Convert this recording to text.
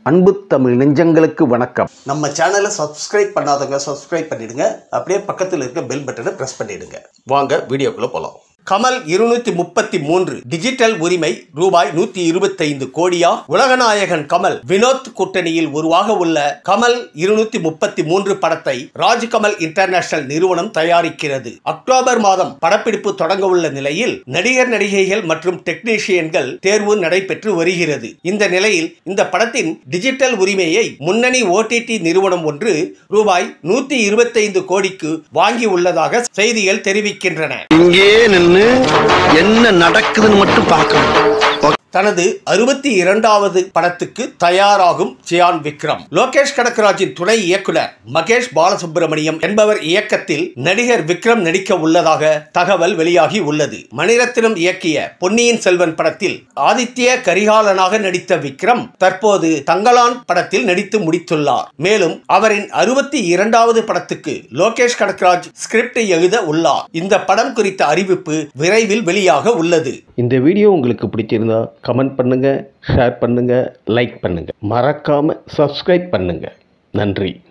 அன்பு தமிழ் நெஞ்சங்களுக்கு வணக்கம் நம்ம சேனலை சப்ஸ்கிரைப் பண்ணாதவங்க சப்ஸ்கிரைப் பண்ணிடுங்க அப்படியே பக்கத்தில் இருக்க பெல் பட்டனை பிரஸ் பண்ணிடுங்க வாங்க வீடியோக்குள்ள போலாம் கமல் இருநூத்தி முப்பத்தி மூன்று டிஜிட்டல் உரிமை ரூபாய் நூத்தி இருபத்தைந்து கோடியா உலகநாயகன் கமல் வினோத் கூட்டணியில் உருவாக உள்ள கமல் இருநூத்தி முப்பத்தி மூன்று படத்தை ராஜ்கமல் இன்டர்நேஷனல் நிறுவனம் தயாரிக்கிறது அக்டோபர் மாதம் படப்பிடிப்பு தொடங்க உள்ள நிலையில் நடிகர் நடிகைகள் மற்றும் டெக்னீஷியன்கள் தேர்வு நடைபெற்று வருகிறது இந்த நிலையில் இந்த படத்தின் டிஜிட்டல் உரிமையை முன்னணி ஓடிடி நிறுவனம் ஒன்று ரூபாய் நூத்தி இருபத்தைந்து கோடிக்கு வாங்கி உள்ளதாக செய்திகள் தெரிவிக்கின்றன இங்கே நின்னு என்ன நடக்குதுன்னு மட்டும் பார்க்கணும் தனது அறுபத்தி இரண்டாவது படத்துக்கு தயாராகும் சியான் விக்ரம் லோகேஷ் கனகராஜின் துணை இயக்குனர் மகேஷ் பாலசுப்ரமணியம் என்பவர் இயக்கத்தில் நடிகர் விக்ரம் நடிக்க உள்ளதாக தகவல் வெளியாகி உள்ளது மணிரத்னம் இயக்கிய பொன்னியின் செல்வன் படத்தில் ஆதித்ய கரிகாலனாக நடித்த விக்ரம் தற்போது தங்கலான் படத்தில் நடித்து முடித்துள்ளார் மேலும் அவரின் அறுபத்தி இரண்டாவது படத்துக்கு லோகேஷ் கனகராஜ் ஸ்கிரிப்ட் எழுத உள்ளார் இந்த படம் குறித்த அறிவிப்பு விரைவில் வெளியாக உள்ளது இந்த வீடியோ உங்களுக்கு பிடிச்சிருந்தா கமெண்ட் பண்ணுங்க ஷேர் பண்ணுங்க லைக் பண்ணுங்க மறக்காம சப்ஸ்கிரைப் பண்ணுங்க நன்றி